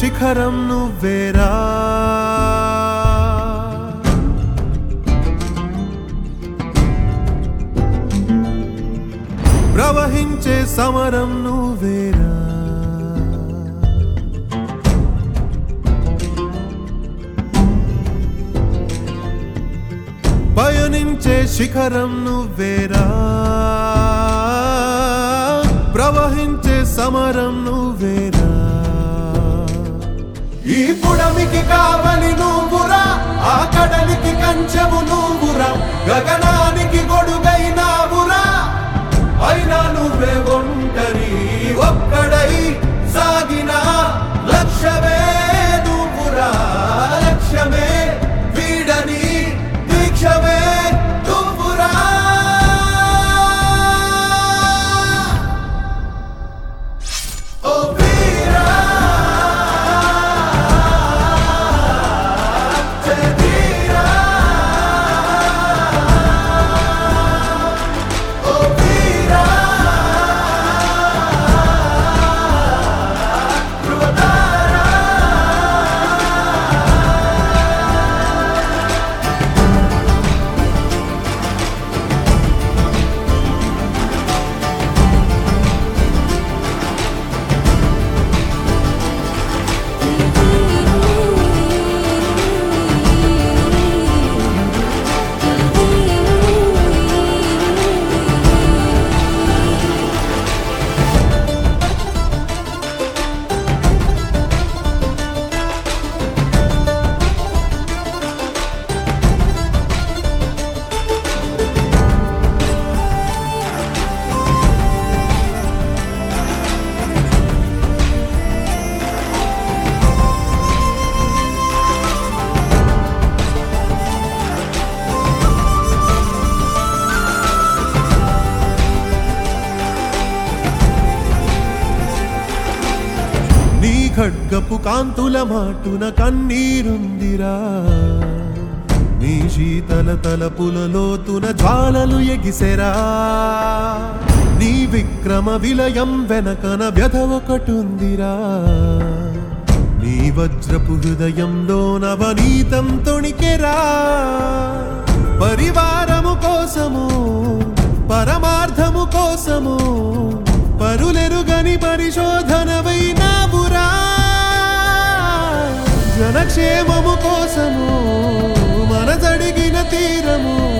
శిఖరం నువ్వేరా ప్రవహించే సమరం నువ్వేరా పయనించే శిఖరం నువ్వేరా ప్రవహించే సమరం నువ్వేరా ఈ పుడమికి కావలి నువ్వురా ఆ కడలికి కంచెము నువ్వురా గగనానికి గొడుగైనావురా అయినా నువ్వే ఒంటరి ఒక్కడై సాగిన లక్ష్యమే నువ్వురా లక్ష్యమే వీడని దీక్షమే నువ్వురా ఓ వీరా జయ వీరా ఓ వీరా ధృవతారా నీ ఖడ్గపు కాంతుల మాటున కన్నీరుందిరా నీ శీతల తలపుల లోతున జ్వాలలు ఎగిసెరా నీ విక్రమ విలయం వెనకన వ్యధ ఒకటుందిరా నీ వజ్రపు హృదయంలో నవనీతం తొణికెరా పరివారము కోసము పరమార్థము కోసము పరులెరుగని పరిశోధనవైనావురా జనక్షేమము కోసము మనదడిగిన తీరము